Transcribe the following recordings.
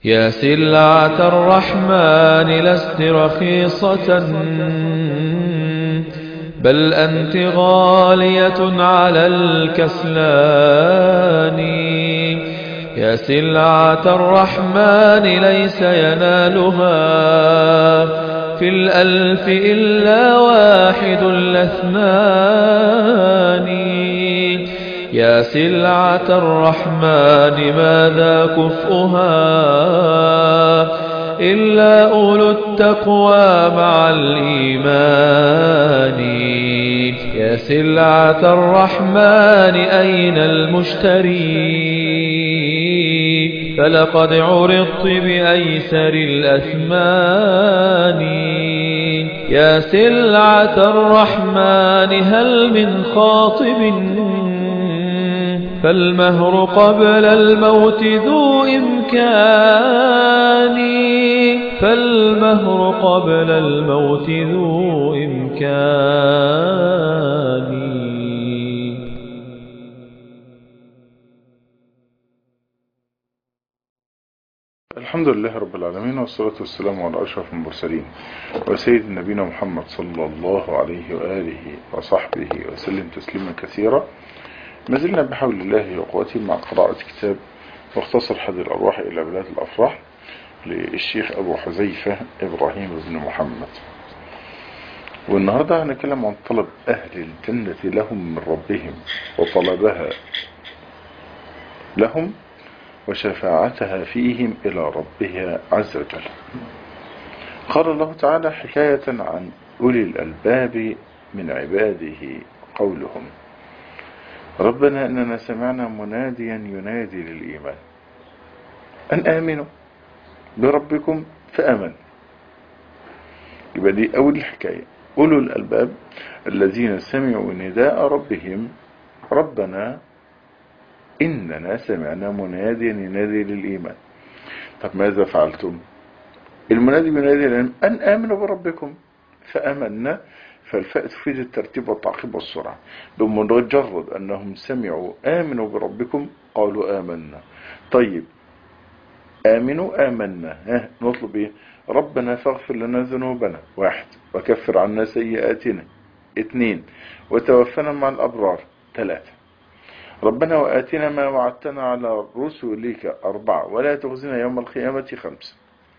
يا سلعة الرحمن لست رخيصة بل أنت غالية على الكسلان يا سلعة الرحمن ليس ينالها في الألف إلا واحد الاثنان يا سلعة الرحمن ماذا كفؤها إلا أولو التقوى مع الإيمان يا سلعة الرحمن أين المشتري فلقد عرضت بأيسر الأثمان يا سلعة الرحمن هل من خاطب فالمهر قبل الموت ذو إمكان فالمهر قبل الموت ذو إمكان الحمد لله رب العالمين والصلاة والسلام على أشرف المرسلين وسيد نبينا محمد صلى الله عليه وآله وصحبه وسلم تسليما كثيرا ما زلنا بحول الله وقوته مع قراءة كتاب مختصر حد الأرواح إلى بلاد الأفراح للشيخ أبو حذيفة إبراهيم بن محمد والنهاردة هنتكلم عن طلب أهل الجنة لهم من ربهم وطلبها لهم وشفاعتها فيهم إلى ربها عز وجل قال الله تعالى حكاية عن أولي الألباب من عباده قولهم ربنا إننا سمعنا مناديا ينادي للإيمان أن آمنوا بربكم فأمن يبقى دي أول الحكاية أولو الألباب الذين سمعوا نداء ربهم ربنا إننا سمعنا مناديا ينادي للإيمان طب ماذا فعلتم المنادي ينادي للإيمان أن آمنوا بربكم فأمنا فالفاء تفيد الترتيب والتعقيب والسرعة بمجرد أنهم سمعوا آمنوا بربكم قالوا آمنا طيب آمنوا آمنا ها نطلب إيه ربنا فاغفر لنا ذنوبنا واحد وكفر عنا سيئاتنا اثنين وتوفنا مع الأبرار ثلاثة ربنا وآتنا ما وعدتنا على رسلك أربعة ولا تخزنا يوم القيامة خمسة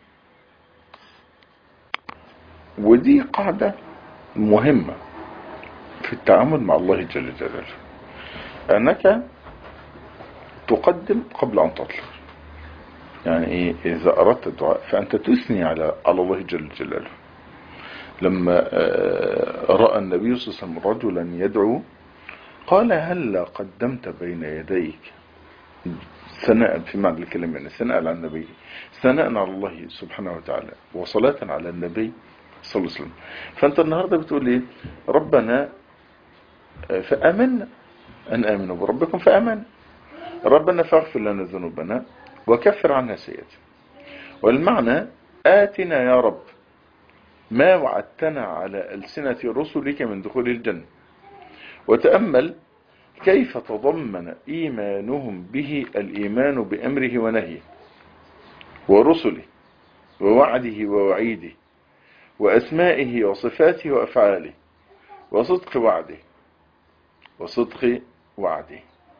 ودي قاعدة مهمة في التعامل مع الله جل جلاله أنك تقدم قبل أن تطلب يعني إيه إذا أردت الدعاء فأنت تثني على على الله جل جلاله لما رأى النبي صلى الله عليه وسلم رجلا يدعو قال هل قدمت بين يديك ثناء في معنى الكلمة يعني ثناء على النبي ثناء على الله سبحانه وتعالى وصلاة على النبي صلى الله عليه وسلم فأنت النهاردة بتقول إيه ربنا فأمن أن آمنوا بربكم فأمن ربنا فاغفر لنا ذنوبنا وكفر عنا سيئاتنا والمعنى آتنا يا رب ما وعدتنا على ألسنة رسلك من دخول الجنة وتأمل كيف تضمن إيمانهم به الإيمان بأمره ونهيه ورسله ووعده ووعيده وأسمائه وصفاته وأفعاله وصدق وعده وصدق وعده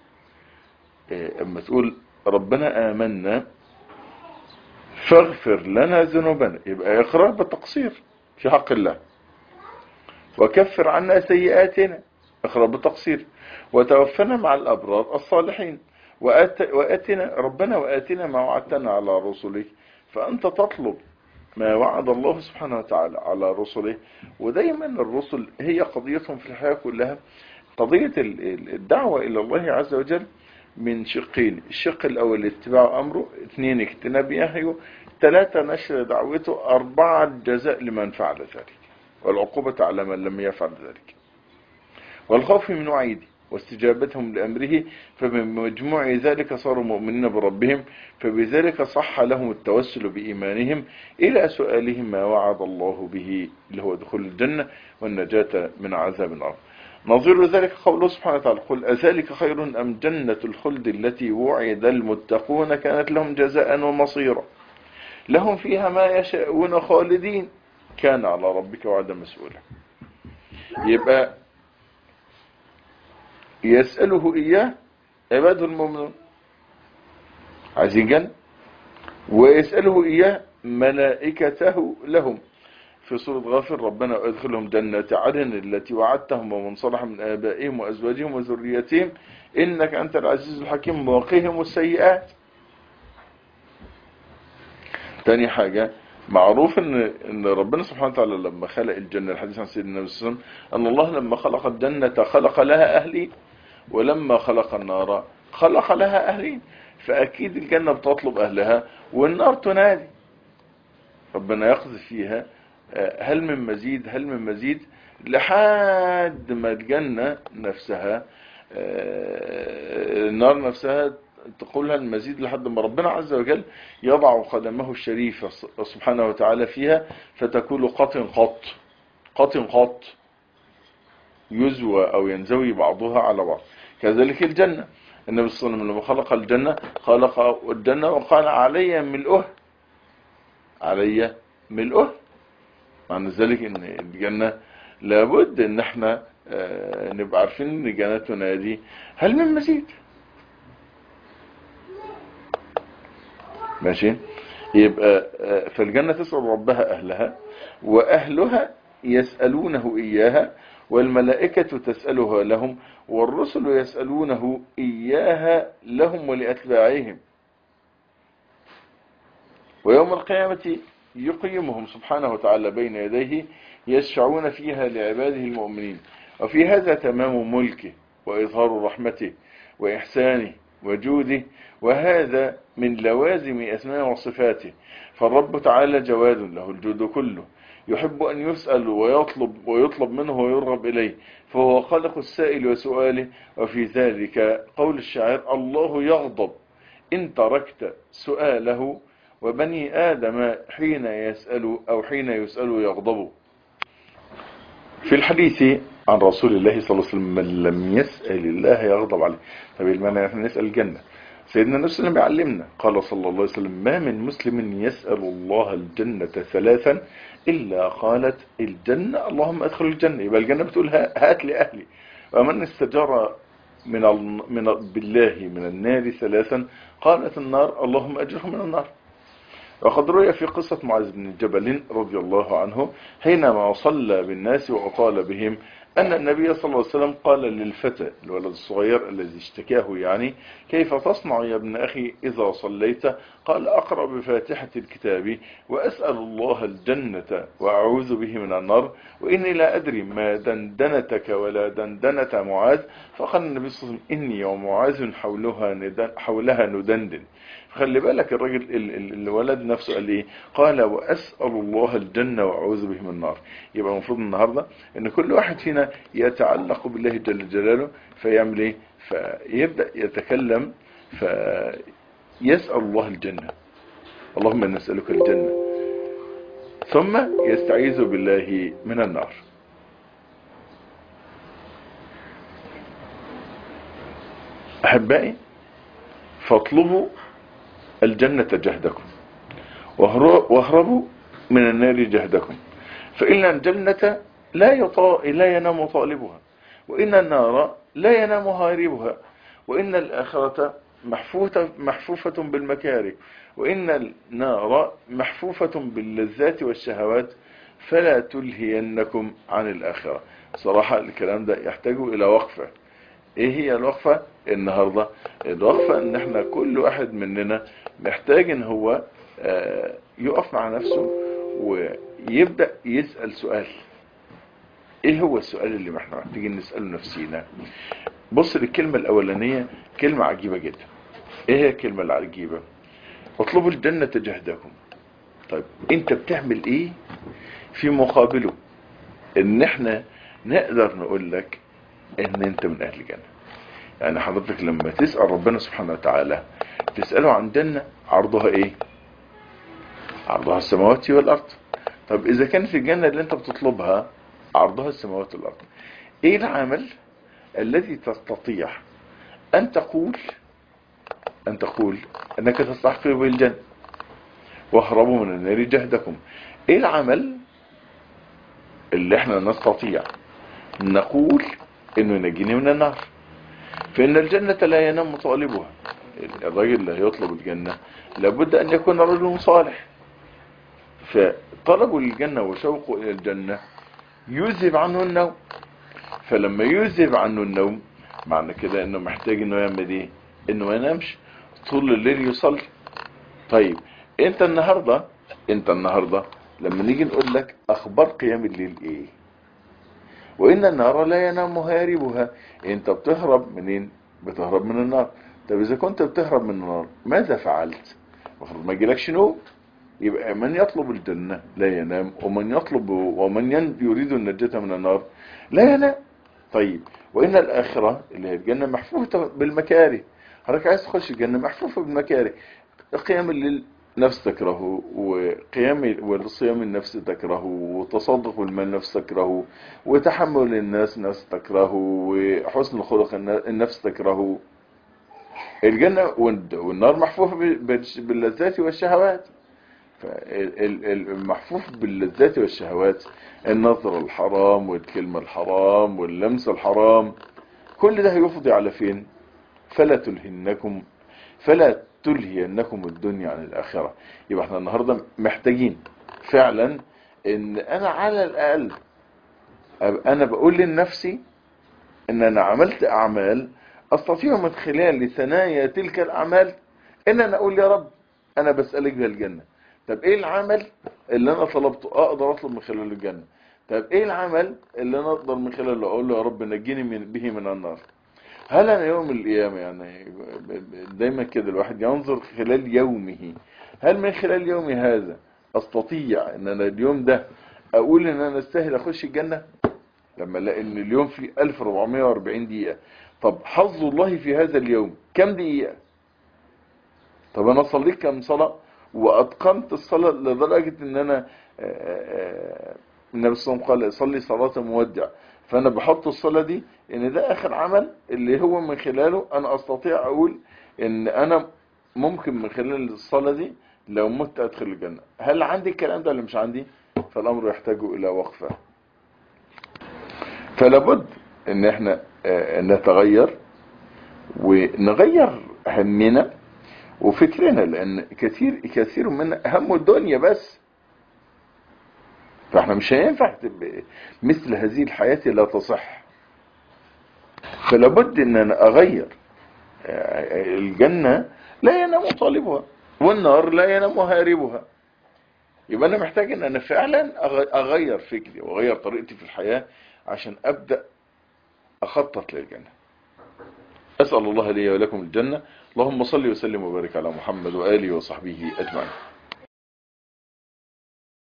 أما تقول ربنا آمنا فاغفر لنا ذنوبنا يبقى إقرار بالتقصير في حق الله وكفر عنا سيئاتنا اقرأ بالتقصير وتوفنا مع الأبرار الصالحين وآت وآتنا ربنا وآتنا ما وعدتنا على رسلك فأنت تطلب ما وعد الله سبحانه وتعالى على رسله ودايما الرسل هي قضيتهم في الحياة كلها قضية الدعوة إلى الله عز وجل من شقين الشق الأول اتباع أمره اثنين اجتناب نهيه ثلاثة نشر دعوته أربعة الجزاء لمن فعل ذلك والعقوبة على من لم يفعل ذلك والخوف من وعيده واستجابتهم لأمره فبمجموع ذلك صاروا مؤمنين بربهم فبذلك صح لهم التوسل بإيمانهم إلى سؤالهم ما وعد الله به اللي هو دخول الجنة والنجاة من عذاب النار نظير ذلك قوله سبحانه وتعالى قل أذلك خير أم جنة الخلد التي وعد المتقون كانت لهم جزاء ومصيرا لهم فيها ما يشاءون خالدين كان على ربك وعدا مسؤولا يبقى يسأله إياه عباده المؤمنون عايزين جنة ويسأله إياه ملائكته لهم في سورة غافر ربنا وادخلهم جنة عدن التي وعدتهم ومن صلح من آبائهم وأزواجهم وذريتهم إنك أنت العزيز الحكيم وقهم السيئات تاني حاجة معروف ان ان ربنا سبحانه وتعالى لما خلق الجنة الحديث عن سيدنا النبي صلى الله عليه وسلم ان الله لما خلق الجنة خلق لها اهلين ولما خلق النار خلق لها اهلين فاكيد الجنة بتطلب اهلها والنار تنادي ربنا يقذف فيها هل من مزيد هل من مزيد لحد ما الجنة نفسها النار نفسها تقولها المزيد لحد ما ربنا عز وجل يضع قدمه الشريفة سبحانه وتعالى فيها فتكون قط قط قط قط يزوى أو ينزوي بعضها على بعض كذلك الجنة النبي صلى الله عليه وسلم لما خلق الجنة خلق الجنة وقال علي ملؤه علي ملؤه معنى ذلك ان الجنة لابد ان احنا نبقى عارفين ان الجنة تنادي هل من مزيد ماشي يبقى فالجنة تسأل ربها أهلها وأهلها يسألونه إياها والملائكة تسألها لهم والرسل يسألونه إياها لهم ولأتباعهم ويوم القيامة يقيمهم سبحانه وتعالى بين يديه يشفعون فيها لعباده المؤمنين وفي هذا تمام ملكه وإظهار رحمته وإحسانه وجوده وهذا من لوازم أسماء وصفاته فالرب تعالى جواد له الجود كله يحب أن يسأل ويطلب ويطلب منه ويرغب إليه فهو خلق السائل وسؤاله وفي ذلك قول الشاعر الله يغضب إن تركت سؤاله وبني آدم حين يسأل أو حين يسأل يغضب في الحديث عن رسول الله صلى الله عليه وسلم من لم يسأل الله يغضب عليه طب المعنى احنا نسأل الجنة سيدنا النبي صلى الله عليه وسلم يعلمنا قال صلى الله عليه وسلم ما من مسلم يسأل الله الجنة ثلاثا إلا قالت الجنة اللهم أدخل الجنة يبقى الجنة بتقول هات لي أهلي ومن استجار من من بالله من النار ثلاثا قالت النار اللهم أجره من النار وقد روي في قصة معاذ بن جبل رضي الله عنه حينما صلى بالناس وأطال بهم أن النبي صلى الله عليه وسلم قال للفتى الولد الصغير الذي اشتكاه يعني كيف تصنع يا ابن أخي إذا صليت قال أقرأ بفاتحة الكتاب وأسأل الله الجنة وأعوذ به من النار وإني لا أدري ما دندنتك ولا دندنة معاذ فقال النبي صلى الله عليه وسلم إني ومعاذ حولها, ندن حولها ندندن خلي بالك الراجل الولد نفسه قال ايه قال واسال الله الجنه واعوذ به من النار يبقى المفروض النهارده ان كل واحد فينا يتعلق بالله جل جلاله فيعمل ايه فيبدا يتكلم فيسال الله الجنه اللهم نسالك الجنه ثم يستعيذ بالله من النار احبائي فاطلبوا الجنة جهدكم واهربوا من النار جهدكم فإن الجنة لا يطا... لا ينام طالبها وإن النار لا ينام هاربها وإن الآخرة محفوفة, محفوفة بالمكاره وإن النار محفوفة باللذات والشهوات فلا تلهينكم عن الآخرة صراحة الكلام ده يحتاج إلى وقفة ايه هي الوقفة النهاردة الوقفة ان احنا كل واحد مننا محتاج ان هو يقف مع نفسه ويبدأ يسأل سؤال ايه هو السؤال اللي احنا محتاجين نسأله نفسينا بص للكلمة الاولانية كلمة عجيبة جدا ايه هي الكلمة العجيبة اطلبوا الجنة جهدكم طيب انت بتعمل ايه في مقابله ان احنا نقدر نقول لك ان انت من اهل الجنة يعني حضرتك لما تسأل ربنا سبحانه وتعالى تسأله عن جنة عرضها ايه عرضها السماوات والارض طب اذا كانت الجنة اللي انت بتطلبها عرضها السماوات والارض ايه العمل الذي تستطيع ان تقول ان تقول انك تستحق به الجنة واهربوا من النار جهدكم ايه العمل اللي احنا نستطيع نقول انه ينجيني من النار فان الجنة لا ينام طالبها الراجل اللي هيطلب الجنة لابد ان يكون رجل صالح فطلبه للجنة وشوقه الى الجنة يذهب عنه النوم فلما يذهب عنه النوم معنى كده انه محتاج انه يعمل ايه انه ما ينامش طول الليل يصلي طيب انت النهاردة انت النهاردة لما نيجي نقول لك اخبار قيام الليل ايه وان النار لا ينام هاربها انت بتهرب منين بتهرب من النار طب اذا كنت بتهرب من النار ماذا فعلت المفروض ما يجيلكش نوم يبقى من يطلب الجنة لا ينام ومن يطلب ومن ين- يريد النجاة من النار لا ينام طيب وإن الآخرة اللي هي الجنة محفوفة بالمكاره حضرتك عايز تخش الجنة محفوفة بالمكاره قيام الليل نفس تكرهه وقيام والصيام النفس تكرهه وتصدق بالمال نفس تكرهه وتحمل الناس نفس تكرهه وحسن الخلق النفس تكرهه الجنة والنار محفوفة باللذات والشهوات فالمحفوف باللذات والشهوات النظر الحرام والكلمة الحرام واللمس الحرام كل ده هيفضي على فين فلا تلهنكم فلا تلهينكم الدنيا عن الآخرة يبقى احنا النهاردة محتاجين فعلا ان انا على الاقل أبقى انا بقول لنفسي ان انا عملت اعمال استطيع من خلال ثنايا تلك الاعمال ان انا اقول يا رب انا بسألك بها الجنة طب ايه العمل اللي انا طلبته اقدر اطلب من خلاله الجنة طب ايه العمل اللي انا اقدر من خلاله اقول له يا رب نجيني من به من النار هل انا يوم القيامة يعني دايما كده الواحد ينظر خلال يومه هل من خلال يومي هذا استطيع ان انا اليوم ده اقول ان انا استاهل اخش الجنة لما الاقي ان اليوم فيه 1440 دقيقة طب حظ الله في هذا اليوم كم دقيقة طب انا صليت كم صلاة واتقنت الصلاة لدرجة ان انا النبي صلى الله عليه وسلم قال صلي صلاة مودع فانا بحط الصلاة دي ان ده اخر عمل اللي هو من خلاله انا استطيع اقول ان انا ممكن من خلال الصلاة دي لو مت ادخل الجنة هل عندي الكلام ده ولا مش عندي فالامر يحتاج الى وقفة فلابد ان احنا نتغير ونغير همنا وفكرنا لان كثير كثير منا هم الدنيا بس فاحنا مش هينفع مثل هذه الحياة لا تصح فلابد ان انا اغير الجنة لا ينام طالبها والنار لا ينام هاربها يبقى انا محتاج ان انا فعلا اغير فكري واغير طريقتي في الحياة عشان ابدأ اخطط للجنة اسأل الله لي ولكم الجنة اللهم صل وسلم وبارك على محمد وآله وصحبه اجمعين